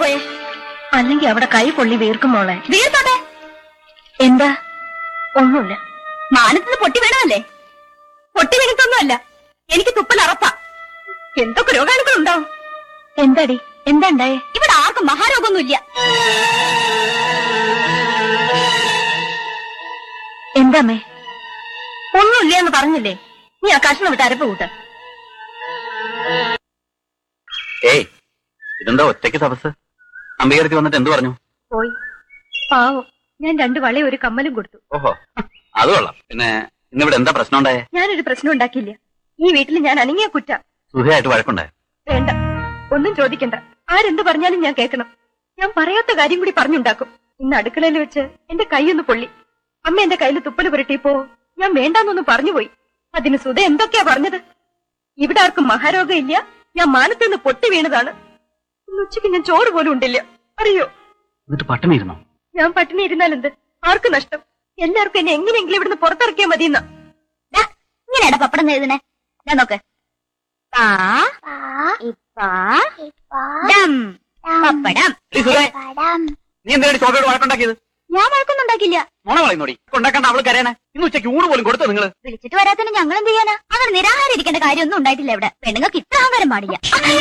പോയേ അല്ലെങ്കിൽ അവിടെ കൈ പൊള്ളി വീർക്കും മോളെ വീർത്തോട്ടെ എന്താ ഒന്നുമില്ല മാനത്തിന് പൊട്ടി വീണതല്ലേ പൊട്ടി വീണിട്ടൊന്നുമല്ല എനിക്ക് തുപ്പൽ അറപ്പാ എന്തൊക്കെ രോഗാണുക്കൾ ഉണ്ടാവും എന്താടി എന്താ ഉണ്ടായേ ഇവിടെ ആർക്കും മഹാരോഗമൊന്നുമില്ല എന്താമ്മേ ഒന്നുമില്ല എന്ന് പറഞ്ഞില്ലേ നീ ആ കഷ്ണം വിട്ട് അരപ്പ് കൂട്ട ഏയ് ഇതെന്താ ഒറ്റയ്ക്ക് തപസ് അംബികടുത്ത് വന്നിട്ട് എന്ത് പറഞ്ഞു പോയി പാവം ഞാൻ രണ്ട് വളയും ഒരു കമ്മലും കൊടുത്തു ഓഹോ അത് കൊള്ളാം പിന്നെ ഇന്നിവിടെ എന്താ പ്രശ്നം ഉണ്ടായേ ഞാനൊരു പ്രശ്നം ഉണ്ടാക്കിയില്ല ഈ വീട്ടിൽ ഞാൻ അനങ്ങിയ കുറ്റ സുഖമായിട്ട് വഴക്കുണ്ടായോ വേണ്ട ഒന്നും ചോദിക്കണ്ട ആരെന്ത് പറഞ്ഞാലും ഞാൻ കേൾക്കണം ഞാൻ പറയാത്ത കാര്യം കൂടി പറഞ്ഞുണ്ടാക്കും ഇന്ന് അടുക്കളയിൽ വെച്ച് എന്റെ കൈയൊന്ന് പൊള്ളി അമ്മ എന്റെ കയ്യിൽ തുപ്പല് പുരട്ടിയപ്പോ ഞാൻ വേണ്ടാന്നൊന്ന് പറഞ്ഞുപോയി അതിന് സുധ എന്തൊക്കെയാ പറഞ്ഞത് ഇവിടെ ആർക്കും മഹാരോഗം ഇല്ല ഞാൻ മാനത്തുനിന്ന് പൊട്ടി വീണതാണ് ഇന്ന് ഉച്ചയ്ക്ക് ഞാൻ ചോറ് പോലും ഉണ്ടില്ല അറിയോ എന്നിട്ട് പട്ടിണി ഇരുന്നോ ഞാൻ പട്ടിണി ഇരുന്നാലെന്ത് ആർക്ക് നഷ്ടം എല്ലാവർക്കും എന്നെ എങ്ങനെയെങ്കിലും ഇവിടുന്ന് പുറത്തിറക്കിയാ മതിയെന്ന ഇങ്ങനെയാടാ പപ്പടം എഴുതണേ ഞാൻ നോക്ക് പാ, ഇപ്പാ, ഡം. പപ്പടം എടീ സുധേ, നീ എന്തിനാണ് ചോക്കോട് വഴക്കുണ്ടാക്കിയത് ഞാൻ വഴക്കൊന്നുണ്ടാക്കില്ല മോണ പറയുന്നോടി ഉണ്ടാക്കണ്ട അവൾക്ക് അറിയണേ ഇന്ന് ഉച്ചയ്ക്ക് ഊണ് പോലും കൊടുത്തോ നിങ്ങള് വിളിച്ചിട്ട് വരാത്തതിന് ഞങ്ങൾ എന്ത് ചെയ്യാനാ അങ്ങനെ നിരാഹാരം ഇരിക്കേണ്ട കാര്യമൊന്നും ഉണ്ടായിട്ടില്ല ഇവിടെ പെണ്ണുങ്ങൾക്ക് ഇത്ര അഹങ്കാരം പാടില്ല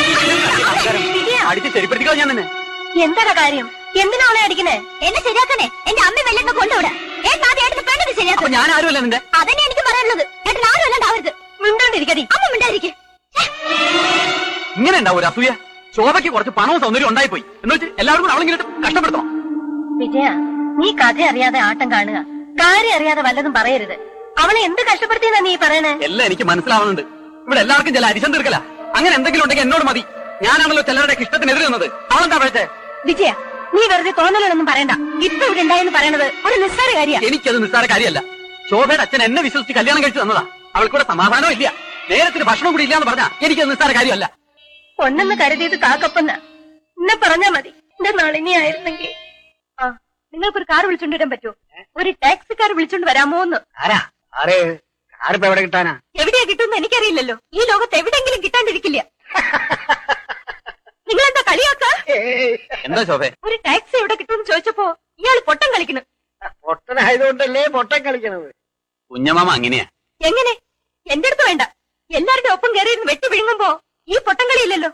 അടിച്ച് ചെരിപ്പെടുത്തിക്കോ ഞാൻ തന്നെ എന്താടാ കാര്യം എന്തിനാ അവളെ അടിക്കണേ എന്നെ ശരിയാക്കണേ എന്റെ അമ്മ വെല്ലെന്ന് കൊണ്ടുവിടെ ഏട്ടൻ ആദ്യം ഏട്ടന് പെണ്ണിന് അപ്പൊ ശരിയാക്കും ഞാൻ ആരുമല്ല നിന്റെ അതന്നെ എനിക്ക് പറയാനുള്ളത് ഏട്ടൻ ആരും അല്ലാണ്ടാവരുത് മിണ്ടാണ്ടിരിക്കതി അമ്മ മിണ്ടായിരിക്കെ ഇങ്ങനെ ഉണ്ടാവും ഒരു അസൂയ ശോഭയ്ക്ക് കുറച്ച് പണവും സൗന്ദര്യം ഉണ്ടായിപ്പോയി എന്ന് വെച്ച് എല്ലാവരും കൂടെ അവളിങ്ങനെ കഷ്ടപ്പെടുത്തണം വിജയ നീ കഥ അറിയാതെ ആട്ടം കാണുക കാര്യം അറിയാതെ വല്ലതും പറയരുത് അവളെ എന്ത് കഷ്ടപ്പെടുത്തിയെന്നാ നീ പറയണേ എല്ലാം എനിക്ക് മനസ്സിലാവുന്നുണ്ട് ഇവിടെ എല്ലാവർക്കും ചില അരിശം തീർക്കല അങ്ങനെ എന്തെങ്കിലും ഉണ്ടെങ്കിൽ എന്നോട് മതി ഞാനാണല്ലോ ചിലരുടെ ഇഷ്ടത്തിനെതിരെ നിന്നത് അവളെന്താ പഴച്ചേ വിജയ നീ വെറുതെ തോന്നലൊന്നും പറയണ്ട ഇപ്പൊ ഇവിടെ ഉണ്ടായെന്ന് പറയണത് ഒരു നിസ്സാര കാര്യ എനിക്കത് നിസ്സാര കാര്യമല്ല ശോഭയുടെ അച്ഛൻ എന്നെ വിശ്വസിച്ച് കല്യാണം കഴിച്ചു തന്നതാ അവൾക്കൂടെ സമാധാനം ഇല്ല നേരത്തിന് ഭക്ഷണം കൂടി ഇല്ലാന്ന് പറഞ്ഞാ എനിക്കത് നിസ്സാര കാര്യമല്ല പൊന്നെന്ന് കരുതിയത് കാക്കപ്പന്ന എന്നെ പറഞ്ഞാ മതി എന്റെ നളിനി ആയിരുന്നെങ്കിൽ ആ നിങ്ങൾക്കൊരു കാർ വിളിച്ചോണ്ട് വരാൻ പറ്റുമോ ഒരു ടാക്സിക്കാർ വിളിച്ചോണ്ട് വരാമോ എന്ന് ആരാ ആരേ ആരിപ്പോ എവിടെ കിട്ടാനാ എവിടെയാ കിട്ടുമെന്ന് എനിക്കറിയില്ലല്ലോ ഈ ലോകത്ത് എവിടെയെങ്കിലും കിട്ടാണ്ടിരിക്കില്ല നിങ്ങളെന്താ കളിയാക്ക എന്താ ശോഭേ ഒരു ടാക്സി എവിടെ കിട്ടുമെന്ന് ചോദിച്ചപ്പോ ഇയാള് പൊട്ടം കളിക്കുന്നു പൊട്ടനായതുകൊണ്ടല്ലേ പൊട്ടൻ കളിക്കണത് കുഞ്ഞമാമ അങ്ങനെയാ എങ്ങനെ എന്റെ അടുത്ത് വേണ്ട എല്ലാവരുടെ ഒപ്പം കയറിയിരുന്ന് വെട്ടി വിഴുങ്ങുമ്പോ ഈ പൊട്ടം കളിയില്ലല്ലോ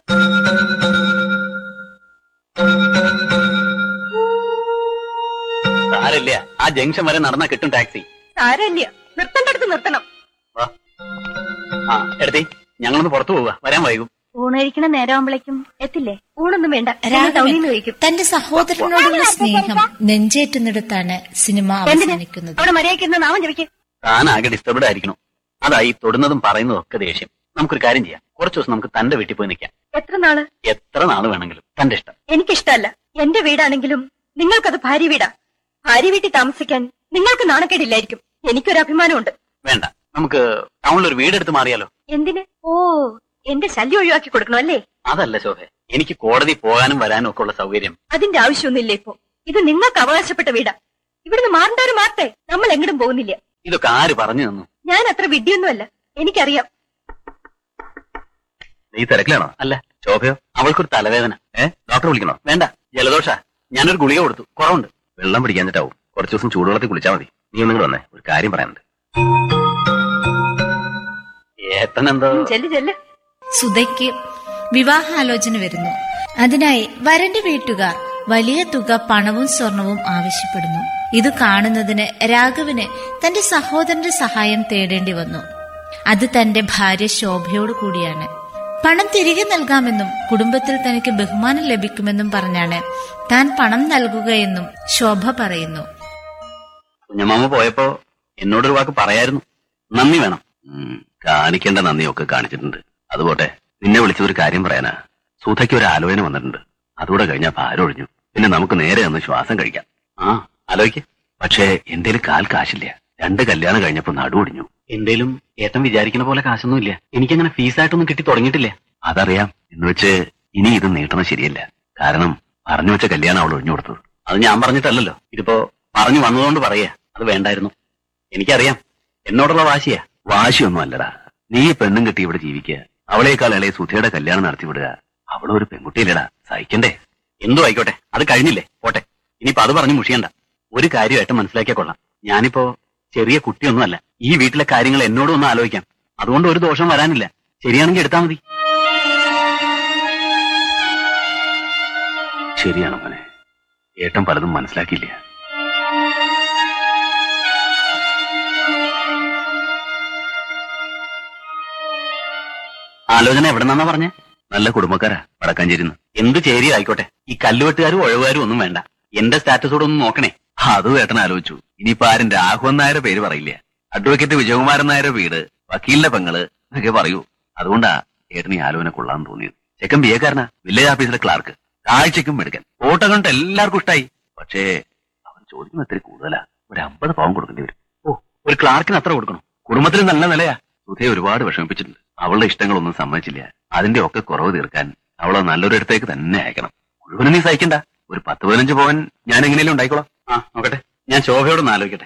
സാരല്ല ആ ജംഗ്ഷൻ വരെ നടന്നാ കിട്ടും ടാക്സി സാരല്ല നിർത്തേണ്ട അടുത്ത് നിർത്തണം വാ ആ എടുത്തി ഞങ്ങളൊന്ന് പുറത്തു പോവുക വരാൻ വൈകും ഊണഴിക്കണ നേരമാകുമ്പോഴേക്കും എത്തില്ലേ ഊണൊന്നും വേണ്ട ഞങ്ങൾ രാഘവൻ ടൗണിൽ നിന്ന് കഴിക്കും തന്റെ സഹോദരനോടുള്ള സ്നേഹം നെഞ്ചേറ്റുന്നിടത്താണ് സിനിമ എന്തിന് അവസാനിക്കുന്നത് അവിടെ മര്യാദയ്ക്ക് ഇരുന്ന് നാമം ജപിക്കും താൻ ആകെ ഡിസ്റ്റർബ്ഡ് ആയിരിക്കണം അതായി തൊടുന്നതും പറയുന്നതും ഒക്കെ ദേഷ്യം നമുക്കൊരു കാര്യം ചെയ്യാം കുറച്ചു ദിവസം നമുക്ക് തന്റെ വീട്ടിൽ പോയി നിൽക്കാം എത്ര നാള് എത്ര നാള് വേണമെങ്കിലും തന്റെ ഇഷ്ടം എനിക്കിഷ്ടല്ല എന്റെ വീടാണെങ്കിലും നിങ്ങൾക്കത് ഭാര്യ വീടാ ഭാര്യ വീട്ടിൽ താമസിക്കാൻ നിങ്ങൾക്ക് നാണക്കേടില്ലായിരിക്കും എനിക്കൊരു അഭിമാനമുണ്ട് വേണ്ട നമുക്ക് ടൗണിൽ ഒരു വീടെടുത്ത് മാറിയാലോ എന്തിന് ഓ എന്റെ ശല്യം ഒഴിവാക്കി കൊടുക്കണം അല്ലേ അതല്ല ശോഭെ എനിക്ക് കോടതി പോകാനും വരാനും ഒക്കെ ഉള്ള സൗകര്യം അതിന്റെ ആവശ്യമൊന്നുമില്ല ഇപ്പോ ഇത് നിങ്ങൾക്ക് അവകാശപ്പെട്ട വീടാ ഇവിടുന്ന് മാറേണ്ടവര് മാറട്ടെ നമ്മൾ എങ്ങടും പോകുന്നില്ല ഇതൊക്കെ ആര് പറഞ്ഞു തന്നു ഞാൻ അത്ര വിഡ്ഢിയൊന്നുമല്ല എനിക്കറിയാം നീ തിരക്കിലാണോ അല്ല ശോഭയോ അവൾക്കൊരു തലവേദന ഏ ഡോക്ടർ വിളിക്കണോ വേണ്ട ജലദോഷ ഞാനൊരു ഗുളിക കൊടുത്തു കുറവുണ്ട് വെള്ളം പിടിക്കാഞ്ഞിട്ടാവും കുറച്ചു ദിവസം ചൂടുവെള്ളത്തിൽ കുളിച്ചാൽ മതി നീ ഒന്നും കൂടെ വന്നേ ഒരു കാര്യം പറയാനുണ്ട് ഏട്ടനെന്തോ ഉം, ചെല്ല് ചെല്ല് സുധയ്ക്ക് വിവാഹാലോചന വരുന്നു അതിനായി വരന്റെ വീട്ടുകാർ വലിയ തുക പണവും സ്വർണവും ആവശ്യപ്പെടുന്നു ഇത് കാണുന്നതിന് രാഘവന് തന്റെ സഹോദരന്റെ സഹായം തേടേണ്ടി വന്നു അത് തന്റെ ഭാര്യ ശോഭയോട് കൂടിയാണ് പണം തിരികെ നൽകാമെന്നും കുടുംബത്തിൽ തനിക്ക് ബഹുമാനം ലഭിക്കുമെന്നും പറഞ്ഞാണ് താൻ പണം നൽകുകയെന്നും ശോഭ പറയുന്നു കുഞ്ഞമാമ പോയപ്പോ എന്നോടൊരു വാക്ക് പറയായിരുന്നു നന്ദി വേണം കാണിക്കേണ്ട നന്ദിയൊക്കെ കാണിച്ചിട്ടുണ്ട് അതുപോട്ടെ നിന്നെ വിളിച്ചൊരു കാര്യം പറയാനാ സുധയ്ക്ക് ഒരു ആലോചന വന്നിട്ടുണ്ട് അതുകൂടെ കഴിഞ്ഞാൽ ഭാരൊഴിഞ്ഞു പിന്നെ നമുക്ക് നേരെ ഒന്ന് ശ്വാസം കഴിക്കാം ആ ആലോചിക്ക് പക്ഷേ എന്തേലും കാൽ കാശില്ല രണ്ട് കല്യാണം കഴിഞ്ഞപ്പോ നടുവൊടിഞ്ഞു എന്തേലും ഏട്ടൻ വിചാരിക്കുന്ന പോലെ കാശൊന്നും ഇല്ല എനിക്കങ്ങനെ ഫീസായിട്ടൊന്നും കിട്ടി തുടങ്ങിയിട്ടില്ല അതറിയാം എന്ന് വെച്ച് ഇനി ഇത് നീട്ടണം ശരിയല്ല കാരണം പറഞ്ഞു വെച്ച കല്യാണം അവൾ ഒഴിഞ്ഞു കൊടുത്തത് അത് ഞാൻ പറഞ്ഞിട്ടല്ലല്ലോ ഇതിപ്പോ പറഞ്ഞു വന്നതുകൊണ്ട് പറയാ അത് വേണ്ടായിരുന്നു എനിക്കറിയാം എന്നോടുള്ള വാശിയാ വാശിയൊന്നും അല്ലടാ നീ പെണ്ണും കെട്ടി ഇവിടെ ജീവിക്കുക അവളേക്കാൾ ഇളയ സുധയുടെ കല്യാണം നടത്തി വിടുക അവളൊരു പെൺകുട്ടിയല്ലടാ സഹിക്കണ്ടേ എന്തോ ആയിക്കോട്ടെ അത് കഴിഞ്ഞില്ലേ പോട്ടെ ഇനിയിപ്പോ അത് പറഞ്ഞ് മുഷിയണ്ട ഒരു കാര്യമായിട്ട് മനസ്സിലാക്കിയാൽ കൊള്ളാം ഞാനിപ്പോ ചെറിയ കുട്ടിയൊന്നുമല്ല ഈ വീട്ടിലെ കാര്യങ്ങൾ എന്നോടും ഒന്ന് ആലോചിക്കാം അതുകൊണ്ട് ഒരു ദോഷം വരാനില്ല ശരിയാണെങ്കിൽ എടുത്താൽ മതി ശരിയാണ് മോനെ ഏട്ടൻ പലതും മനസ്സിലാക്കിയില്ല ആലോചന എവിടെ നിന്നാ പറഞ്ഞേ നല്ല കുടുംബക്കാരാ വടക്കാഞ്ചേരിന്ന് എന്ത് ചേരി ആയിക്കോട്ടെ ഈ കല്ലുവെട്ടുകാരും ഒഴവുകാരും ഒന്നും വേണ്ട എന്റെ സ്റ്റാറ്റസോടെ ഒന്ന് നോക്കണേ അതും ഏട്ടൻ ആലോചിച്ചു ഇനിയിപ്പോ ആരും രാഘവൻ നായരെ പേര് പറയില്ല അഡ്വക്കേറ്റ് വിജയകുമാരൻ നായരെ വീട് വക്കീലിന്റെ പെങ്ങള് എന്നൊക്കെ പറയൂ അതുകൊണ്ടാ ഏട്ടന് ഈ ആലോചന കൊള്ളാൻ തോന്നിയത് ചെക്കൻ ബി എക്കാരനാ വില്ലേജ് ഓഫീസിലെ ക്ലാർക്ക് കാഴ്ചക്കും എടുക്കാൻ ഫോട്ടോ കണ്ടിട്ട് എല്ലാവർക്കും ഇഷ്ടായി പക്ഷേ അവൻ ചോദിക്കുന്ന ഇത്തിരി കൂടുതലാ ഒരു അമ്പത് പവൻ കൊടുക്കേണ്ടി വരും ഓ ഒരു ക്ലാർക്കിന് അത്ര കൊടുക്കണം കുടുംബത്തിന് നല്ല നിലയാ സുധയെ ഒരുപാട് വിഷമിപ്പിച്ചിട്ടുണ്ട് അവളുടെ ഇഷ്ടങ്ങളൊന്നും സമ്മതിച്ചില്ല അതിന്റെ ഒക്കെ കുറവ് തീർക്കാൻ അവളെ നല്ലൊരു അടുത്തേക്ക് തന്നെ അയക്കണം മുഴുവനും നീ സഹിക്കണ്ട ഒരു പത്ത് പതിനഞ്ച് പവൻ ഞാൻ എങ്ങനെയല്ലേ ഉണ്ടായിക്കോളാം ആ നോക്കട്ടെ ഞാൻ ശോഭയോടൊന്ന് ആലോചിക്കട്ടെ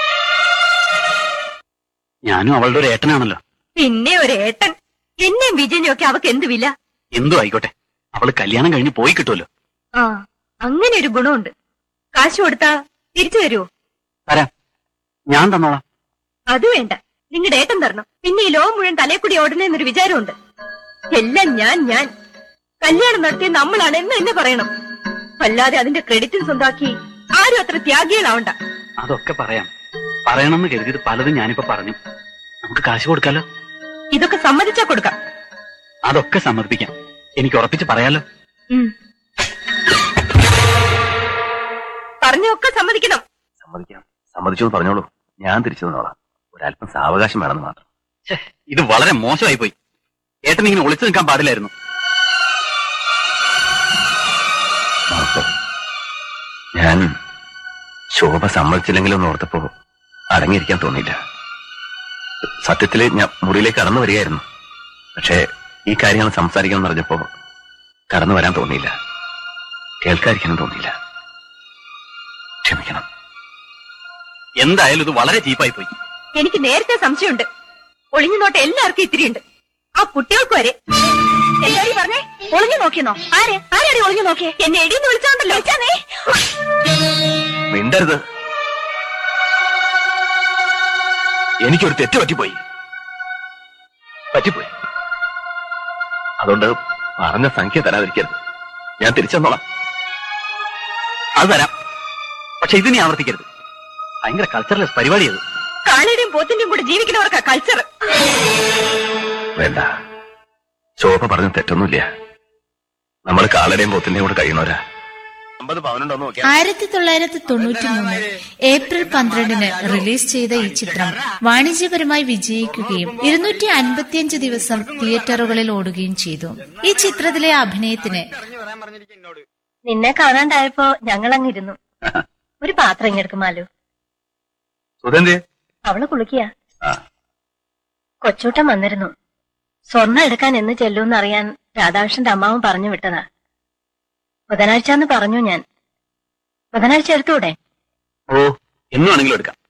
ഞാനും അവളുടെ ഒരു ഏട്ടനാണല്ലോ പിന്നെ ഒരു ഏട്ടൻ എന്നെയും വിജയനെയും ഒക്കെ അവക്ക് എന്ത് വില എന്തോ ആയിക്കോട്ടെ അവള് കല്യാണം കഴിഞ്ഞ് പോയി കിട്ടുമല്ലോ ആ അങ്ങനെ ഒരു ഗുണമുണ്ട് കാശ് കൊടുത്താ തിരിച്ചു തരുമോ തരാം ഞാൻ തന്നോളാം അത് വേണ്ട നിങ്ങളുടെ ഏട്ടൻ തരണം പിന്നെ ഈ ലോകം മുഴുവൻ തലേ കൂടി ഓടണെന്നൊരു വിചാരമുണ്ട് എല്ലാം ഞാൻ ഞാൻ കല്യാണം നടത്തിയ നമ്മളാണ് എന്ന് എന്നെ പറയണം അല്ലാതെ അതിന്റെ ക്രെഡിറ്റും സ്വന്താക്കി ആരും അത്ര ത്യാഗികളാവണ്ട അതൊക്കെ പറയാം പറയണമെന്ന് കരുതിയത് പലതും ഞാനിപ്പോ പറഞ്ഞു നമുക്ക് കാശ് കൊടുക്കാലോ ഇതൊക്കെ സമ്മതിച്ചാ കൊടുക്കാം അതൊക്കെ സമ്മതിപ്പിക്കാം എനിക്ക് ഉറപ്പിച്ച് പറയാലോ ഉം. പറഞ്ഞൊക്കെ സമ്മതിക്കണം സമ്മതിക്കാം സമ്മതിച്ചു എന്ന് പറഞ്ഞോളൂ ഞാൻ തിരിച്ചു തന്നോളാം ഒരല്പം സാവകാശം വേണമെന്ന് മാത്രം ഇത് വളരെ മോശമായി പോയി ഏട്ടൻ ഇങ്ങനെ ഒളിച്ചു നിൽക്കാൻ പാടില്ലായിരുന്നു ഞാൻ ശോഭ സമ്മതിച്ചില്ലെങ്കിലും എന്ന് ഓർത്തപ്പോ അടങ്ങിയിരിക്കാൻ തോന്നിയില്ല സത്യത്തില് ഞാൻ മുറിയിലേക്ക് കടന്നു വരികയായിരുന്നു പക്ഷേ ഈ കാര്യങ്ങൾ സംസാരിക്കണം എന്ന് പറഞ്ഞപ്പോ കടന്നു വരാൻ തോന്നിയില്ല കേൾക്കാതിരിക്കാനും തോന്നിയില്ല ക്ഷമിക്കണം എന്തായാലും ഇത് വളരെ ചീപ്പായി പോയി എനിക്ക് നേരത്തെ സംശയമുണ്ട് ഒളിഞ്ഞു നോട്ട എല്ലാവർക്കും ഇത്തിരിയുണ്ട് ആ കുട്ടികൾക്ക് വരെ എല്ലാരും പറഞ്ഞേ ഒളിഞ്ഞു നോക്കിയെന്നോ ആര് ആരാടി ഒളിഞ്ഞു നോക്കിയേ എന്നെ എടിയെന്ന് വിളിച്ചോണ്ടല്ലോ വിളിച്ചാന്നേ മിണ്ടരുത് എനിക്കൊരു തെറ്റ് പറ്റിപ്പോയി പറ്റിപ്പോയി അതുകൊണ്ട് പറഞ്ഞ സംഖ്യ തരാതിരിക്കരുത് ഞാൻ തിരിച്ചെന്നോളാം അത് തരാം പക്ഷെ ഇതിനി ആവർത്തിക്കരുത് ഭയങ്കര കൾച്ചറലെസ് പരിപാടി അത് കാളയുടെയും പോത്തിന്റെയും കൂടെ ജീവിക്കുന്നവർക്കാ കൾച്ചർ വേണ്ട ശോഭ പറഞ്ഞ തെറ്റൊന്നുമില്ല നമ്മൾ കാളയുടെയും പോത്തിന്റെയും കൂടെ കഴിയുന്നവരാ അമ്പത് പവനുണ്ടോ നോക്കിയാ ആയിരത്തി തൊള്ളായിരത്തി തൊണ്ണൂറ്റി മൂന്ന് ഏപ്രിൽ പന്ത്രണ്ടിന് റിലീസ് ചെയ്ത ഈ ചിത്രം വാണിജ്യപരമായി വിജയിക്കുകയും ഇരുന്നൂറ്റി അൻപത്തിയഞ്ച് ദിവസം തിയേറ്ററുകളിൽ ഓടുകയും ചെയ്തു ഈ ചിത്രത്തിലെ അഭിനയത്തിന് പറഞ്ഞു വരാൻ പറഞ്ഞിരിക്കും എന്നോട് നിന്നെ കാണാണ്ടായപ്പോ ഞങ്ങൾ അങ്ങിരുന്നു ഒരു പാത്രം ഇങ്ങെടുക്കുമാലോ സുധന്തി അവള് കുളിക്കുക ആ കൊച്ചൂട്ടൻ വന്നിരുന്നു സ്വർണ്ണം എടുക്കാൻ എന്ന് ചെല്ലൂന്ന് അറിയാൻ രാധാകൃഷ്ണന്റെ അമ്മാവൻ പറഞ്ഞു വിട്ടതാ ബുധനാഴ്ച എന്ന് പറഞ്ഞു ഞാൻ ബുധനാഴ്ച എടുത്തൂടെ ഓ എന്നും ആണെങ്കിലും എടുക്കാം